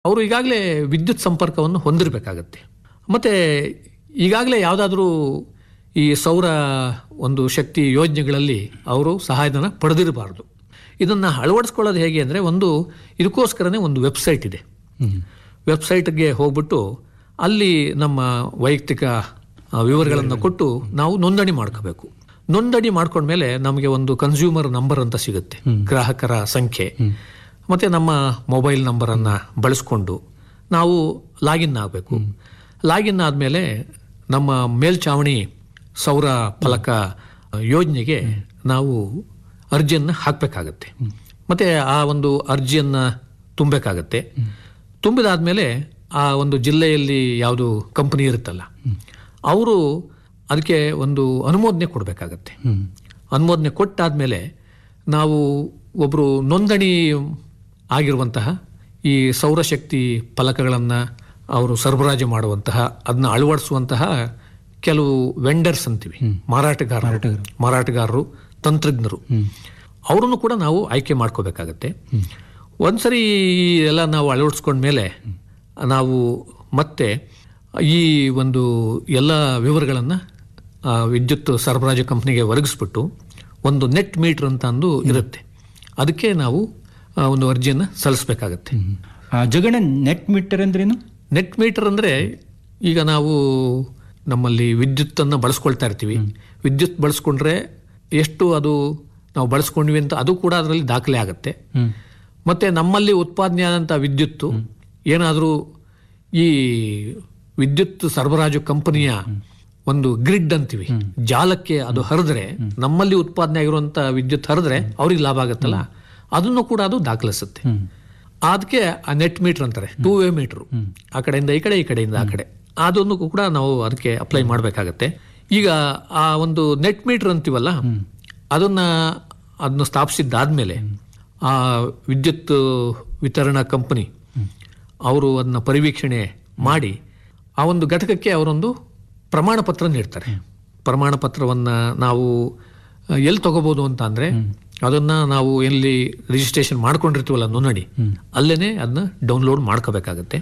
ಅವರು ಈಗಾಗಲೇ ವಿದ್ಯುತ್ ಸಂಪರ್ಕವನ್ನು ಹೊಂದಿರಬೇಕಾಗತ್ತೆ ಮತ್ತು ಈಗಾಗಲೇ ಯಾವುದಾದ್ರೂ ಈ ಸೌರ ಒಂದು ಶಕ್ತಿ ಯೋಜನೆಗಳಲ್ಲಿ ಅವರು ಸಹಾಯಧನ ಪಡೆದಿರಬಾರ್ದು ಇದನ್ನು ಅಳವಡಿಸ್ಕೊಳ್ಳೋದು ಹೇಗೆ ಅಂದರೆ ಒಂದು ಇದಕ್ಕೋಸ್ಕರನೇ ಒಂದು ವೆಬ್ಸೈಟ್ ಇದೆ ವೆಬ್ಸೈಟ್ಗೆ ಹೋಗ್ಬಿಟ್ಟು ಅಲ್ಲಿ ನಮ್ಮ ವೈಯಕ್ತಿಕ ಆ, ವಿವರಗಳನ್ನು ಕೊಟ್ಟು ನಾವು ನೋಂದಣಿ ಮಾಡ್ಕೋಬೇಕು ನೋಂದಣಿ ಮಾಡ್ಕೊಂಡ್ಮೇಲೆ ನಮಗೆ ಒಂದು ಕನ್ಸ್ಯೂಮರ್ ನಂಬರ್ ಅಂತ ಸಿಗುತ್ತೆ ಗ್ರಾಹಕರ ಸಂಖ್ಯೆ ಮತ್ತು ನಮ್ಮ ಮೊಬೈಲ್ ನಂಬರನ್ನು ಬಳಸ್ಕೊಂಡು ನಾವು ಲಾಗಿನ್ ಆಗಬೇಕು ಲಾಗಿನ್ ಆದಮೇಲೆ ನಮ್ಮ ಮೇಲ್ಚಾವಣಿ ಸೌರ ಫಲಕ ಯೋಜನೆಗೆ ನಾವು ಅರ್ಜಿಯನ್ನು ಹಾಕಬೇಕಾಗತ್ತೆ ಮತ್ತು ಆ ಒಂದು ಅರ್ಜಿಯನ್ನು ತುಂಬಬೇಕಾಗತ್ತೆ ತುಂಬಿದಾದ್ಮೇಲೆ ಆ ಒಂದು ಜಿಲ್ಲೆಯಲ್ಲಿ ಯಾವುದು ಕಂಪನಿ ಇರುತ್ತಲ್ಲ ಅವರು ಅದಕ್ಕೆ ಒಂದು ಅನುಮೋದನೆ ಕೊಡಬೇಕಾಗತ್ತೆ ಅನುಮೋದನೆ ಕೊಟ್ಟಾದ್ಮೇಲೆ ನಾವು ಒಬ್ಬರು ನೋಂದಣಿ ಆಗಿರುವಂತಹ ಈ ಸೌರಶಕ್ತಿ ಫಲಕಗಳನ್ನು ಅವರು ಸರಬರಾಜು ಮಾಡುವಂತಹ ಅದನ್ನ ಅಳವಡಿಸುವಂತಹ ಕೆಲವು ವೆಂಡರ್ಸ್ ಅಂತೀವಿ ಮಾರಾಟಗಾರ ಮಾರಾಟಗಾರರು ತಂತ್ರಜ್ಞರು ಅವರನ್ನು ಕೂಡ ನಾವು ಆಯ್ಕೆ ಮಾಡ್ಕೋಬೇಕಾಗತ್ತೆ ಒಂದ್ಸರಿ ಈ ಎಲ್ಲ ನಾವು ಅಳವಡಿಸ್ಕೊಂಡ್ಮೇಲೆ ನಾವು ಮತ್ತೆ ಈ ಒಂದು ಎಲ್ಲ ವಿವರಗಳನ್ನು ವಿದ್ಯುತ್ ಸರಬರಾಜು ಕಂಪ್ನಿಗೆ ಒದಗಿಸ್ಬಿಟ್ಟು ಒಂದು ನೆಟ್ ಮೀಟರ್ ಅಂತ ಅಂದು ಇರುತ್ತೆ ಅದಕ್ಕೆ ನಾವು ಆ, ಒಂದು ಅರ್ಜಿಯನ್ನು ಸಲ್ಲಿಸಬೇಕಾಗತ್ತೆ ಆ, ಜಗಣ ನೆಟ್ ಮೀಟರ್ ಅಂದ್ರೇನು ನೆಟ್ ಮೀಟರ್ ಅಂದರೆ ಈಗ ನಾವು ನಮ್ಮಲ್ಲಿ ವಿದ್ಯುತ್ತನ್ನು ಬಳಸ್ಕೊಳ್ತಾ ಇರ್ತೀವಿ ವಿದ್ಯುತ್ ಬಳಸ್ಕೊಂಡ್ರೆ ಎಷ್ಟು ಅದು ನಾವು ಬಳಸ್ಕೊಂಡ್ವಿ ಅಂತ ಅದು ಕೂಡ ಅದರಲ್ಲಿ ದಾಖಲೆ ಆಗುತ್ತೆ ಮತ್ತೆ ನಮ್ಮಲ್ಲಿ ಉತ್ಪಾದನೆ ಆದಂಥ ವಿದ್ಯುತ್ತು ಏನಾದರೂ ಈ ವಿದ್ಯುತ್ ಸರಬರಾಜು ಕಂಪನಿಯ ಒಂದು ಗ್ರಿಡ್ ಅಂತೀವಿ ಜಾಲಕ್ಕೆ ಅದು ಹರಿದ್ರೆ ನಮ್ಮಲ್ಲಿ ಉತ್ಪಾದನೆ ಆಗಿರುವಂತ ವಿದ್ಯುತ್ ಹರಿದ್ರೆ ಅವ್ರಿಗೆ ಲಾಭ ಆಗುತ್ತಲ್ಲ ಅದನ್ನು ಕೂಡ ಅದು ದಾಖಲಿಸುತ್ತೆ ಅದಕ್ಕೆ ಆ ನೆಟ್ ಮೀಟರ್ ಅಂತಾರೆ ಟೂ ವೇ ಮೀಟರ್ ಆ ಕಡೆಯಿಂದ ಈ ಕಡೆ ಈ ಕಡೆಯಿಂದ ಆ ಕಡೆ ಅದನ್ನು ಕೂಡ ನಾವು ಅದಕ್ಕೆ ಅಪ್ಲೈ ಮಾಡಬೇಕಾಗತ್ತೆ ಈಗ ಆ ಒಂದು ನೆಟ್ ಮೀಟರ್ ಅಂತೀವಲ್ಲ ಅದನ್ನ ಅದನ್ನು ಸ್ಥಾಪಿಸಿದ್ದಾದ್ಮೇಲೆ ಆ ವಿದ್ಯುತ್ ವಿತರಣಾ ಕಂಪನಿ ಅವರು ಅದನ್ನ ಪರಿವೀಕ್ಷಣೆ ಮಾಡಿ ಆ ಒಂದು ಘಟಕಕ್ಕೆ ಅವರೊಂದು ಪ್ರಮಾಣ ಪತ್ರ ನೀಡ್ತಾರೆ ಪ್ರಮಾಣ ಪತ್ರವನ್ನ ನಾವು ಆ, ಎಲ್ಲಿ ತಗೋಬಹುದು ಅಂತ ಅಂದ್ರೆ ಅದನ್ನ ನಾವು ಎಲ್ಲಿ ರಿಜಿಸ್ಟ್ರೇಷನ್ ಮಾಡ್ಕೊಂಡಿರ್ತೀವಲ್ಲ ನೋಂದಣಿ ಅಲ್ಲೇನೆ ಅದನ್ನ ಡೌನ್ಲೋಡ್ ಮಾಡ್ಕೋಬೇಕಾಗತ್ತೆ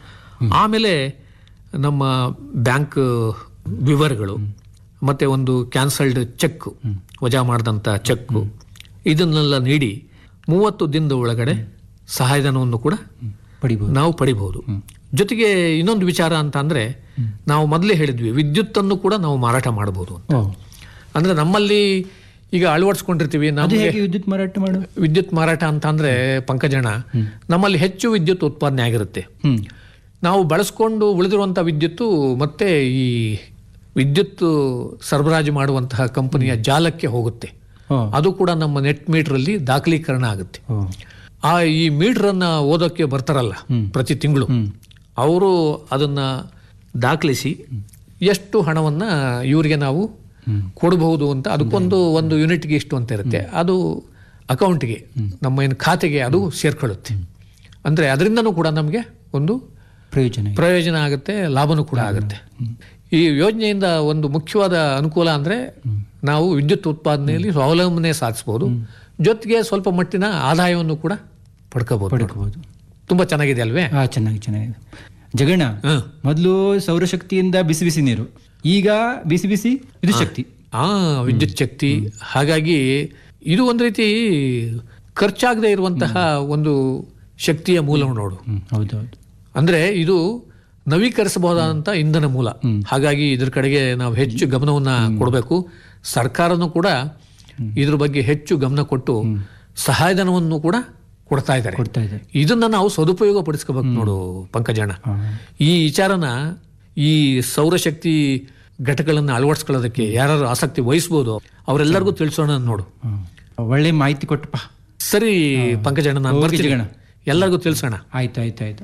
ಆಮೇಲೆ ನಮ್ಮ ಬ್ಯಾಂಕ್ ವಿವರಗಳು ಮತ್ತೆ ಒಂದು ಕ್ಯಾನ್ಸಲ್ಡ್ ಚೆಕ್ ವಜಾ ಮಾಡಿದಂಥ ಚೆಕ್ ಇದನ್ನೆಲ್ಲ ನೀಡಿ ಮೂವತ್ತು ದಿನದ ಒಳಗಡೆ ಸಹಾಯಧನವನ್ನು ಕೂಡ ಪಡಿಬಹುದು ನಾವು ಪಡಿಬಹುದು ಜೊತೆಗೆ ಇನ್ನೊಂದು ವಿಚಾರ ಅಂತ ಅಂದ್ರೆ ನಾವು ಮೊದಲೇ ಹೇಳಿದ್ವಿ ವಿದ್ಯುತ್ತನ್ನು ಕೂಡ ನಾವು ಮಾರಾಟ ಮಾಡಬಹುದು ಅಂತ ಓ ಅಂದ್ರೆ ನಮ್ಮಲ್ಲಿ ಈಗ ಅಳವಡಿಸ್ಕೊಂಡಿರ್ತೀವಿ ಅದು ನಮಗೆ ಹೇಗೆ ವಿದ್ಯುತ್ ಮಾರಾಟ ಮಾಡೋದು ವಿದ್ಯುತ್ ಮಾರಾಟ ಅಂತ ಅಂದ್ರೆ ಪಂಕಜಣ ನಮ್ಮಲ್ಲಿ ಹೆಚ್ಚು ವಿದ್ಯುತ್ ಉತ್ಪಾದನೆ ಆಗಿರುತ್ತೆ ಹ್ಮ್ ನಾವು ಬಳಸ್ಕೊಂಡು ಉಳಿದಿರುವಂಥ ವಿದ್ಯುತ್ತು ಮತ್ತೆ ಈ ವಿದ್ಯುತ್ ಸರಬರಾಜು ಮಾಡುವಂತಹ ಕಂಪನಿಯ ಜಾಲಕ್ಕೆ ಹೋಗುತ್ತೆ ಓ ಅದು ಕೂಡ ನಮ್ಮ ನೆಟ್ ಮೀಟರ್ ಅಲ್ಲಿ ದಾಖಲೀಕರಣ ಆಗುತ್ತೆ ಓ ಆ ಈ ಮೀಟರ್ ಅನ್ನ ಓದೋಕೆ ಬರ್ತಾರಲ್ಲ ಪ್ರತಿ ತಿಂಗಳು ಅವರು ಅದನ್ನ ದಾಖಲಿಸಿ ಎಷ್ಟು ಹಣವನ್ನ ಇವರಿಗೆ ನಾವು ಕೊಡಬಹುದು ಅಂತ ಅದಕ್ಕೊಂದು ಒಂದು ಯೂನಿಟ್ಗೆ ಇಷ್ಟು ಅಂತ ಇರುತ್ತೆ ಅದು ಅಕೌಂಟ್ಗೆ ನಮ್ಮ ಏನು ಖಾತೆಗೆ ಅದು ಸೇರ್ಕೊಳ್ಳುತ್ತೆ ಅಂದ್ರೆ ಅದರಿಂದನೂ ಕೂಡ ನಮಗೆ ಒಂದು ಪ್ರಯೋಜನ ಇದೆ. ಪ್ರಯೋಜನ ಆಗುತ್ತೆ ಲಾಭನೂ ಕೂಡ ಆಗುತ್ತೆ ಈ ಯೋಜನೆಯಿಂದ ಒಂದು ಮುಖ್ಯವಾದ ಅನುಕೂಲ ಅಂದ್ರೆ ನಾವು ವಿದ್ಯುತ್ ಉತ್ಪಾದನೆಯಲ್ಲಿ ಸ್ವಾವಲಂಬನೆ ಸಾಧಿಸಬಹುದು ಜೊತೆಗೆ ಸ್ವಲ್ಪ ಮಟ್ಟಿನ ಆದಾಯವನ್ನು ಕೂಡ ಪಡ್ಕೋಬಹುದು ಪಡ್ಕೋಬಹುದು ತುಂಬಾ ಚೆನ್ನಾಗಿದೆ ಅಲ್ವೇ ಹಾ ಚೆನ್ನಾಗಿ ಚೆನ್ನಾಗಿದೆ ಜಗಣ್ಣ ಹ. ಮೊದಲು ಸೌರಶಕ್ತಿಯಿಂದ ಬಿಸಿ ಬಿಸಿ ನೀರು ಈಗ ಬಿಸಿ ಬಿಸಿ ವಿದ್ಯುತ್ ಶಕ್ತಿ ಆ ವಿದ್ಯುತ್ ಶಕ್ತಿ ಹಾಗಾಗಿ ಇದು ಒಂದು ರೀತಿ ಖರ್ಚಾಗದೆ ಇರುವಂತಹ ಒಂದು ಶಕ್ತಿಯ ಮೂಲ ನೋಡು ಹ್ಮ್ ಹೌದು ಹೌದು ಅಂದ್ರೆ ಇದು ನವೀಕರಿಸಬಹುದಾದಂತ ಇಂಧನ ಮೂಲ ಹಾಗಾಗಿ ಇದ್ರ ಕಡೆಗೆ ನಾವು ಹೆಚ್ಚು ಗಮನವನ್ನ ಕೊಡಬೇಕು ಸರ್ಕಾರನೂ ಕೂಡ ಇದ್ರ ಬಗ್ಗೆ ಹೆಚ್ಚು ಗಮನ ಕೊಟ್ಟು ಸಹಾಯಧನವನ್ನು ಕೂಡ ಕೊಡ್ತಾ ಇದ್ದಾರೆ ಕೊಡ್ತಾ ಇದ್ದಾರೆ ಇದನ್ನ ನಾವು ಸದುಪಯೋಗ ಪಡಿಸ್ಕೋಬೇಕು ನೋಡು ಪಂಕಜಣ್ಣ ಹಾ. ಈ ವಿಚಾರನ ಈ ಸೌರಶಕ್ತಿ ಘಟಕಗಳನ್ನ ಅಳವಡಿಸ್ಕೊಳ್ಳೋದಕ್ಕೆ ಯಾರು ಆಸಕ್ತಿ ವಹಿಸ್ಬೋದು ಅವರೆಲ್ಲರಿಗೂ ತಿಳಿಸೋಣ ನೋಡು ಹಾ. ಒಳ್ಳೆ ಮಾಹಿತಿ ಕೊಟ್ಟಪ್ಪ ಸರಿ ಪಂಕಜಣ್ಣ ನಾನು ಹೋಗಿ ಬರ್ತೀನಿ ಜಗಣ. ಎಲ್ಲರಿಗೂ ತಿಳಿಸೋಣ ಆಯ್ತು ಆಯ್ತು ಆಯ್ತು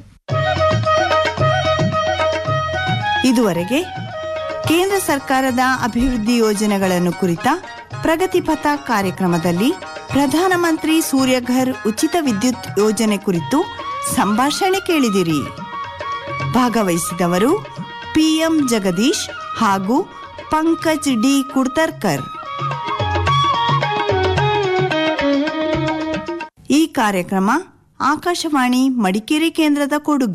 ಇದುವರೆಗೆ ಕೇಂದ್ರ ಸರ್ಕಾರದ ಅಭಿವೃದ್ಧಿ ಯೋಜನೆಗಳನ್ನು ಕುರಿತ ಪ್ರಗತಿಪಥ ಕಾರ್ಯಕ್ರಮದಲ್ಲಿ ಪ್ರಧಾನಮಂತ್ರಿ ಸೂರ್ಯಘರ್ ಉಚಿತ ವಿದ್ಯುತ್ ಯೋಜನೆ ಕುರಿತು ಸಂಭಾಷಣೆ ಕೇಳಿದಿರಿ ಭಾಗವಹಿಸಿದವರು ಪಿಎಂ ಜಗದೀಶ್ ಹಾಗೂ ಪಂಕಜ್ ಡಿ ಕುಡ್ತರ್ಕರ್ ಈ ಕಾರ್ಯಕ್ರಮ ಆಕಾಶವಾಣಿ ಮಡಿಕೇರಿ ಕೇಂದ್ರದ ಕೊಡುಗೆ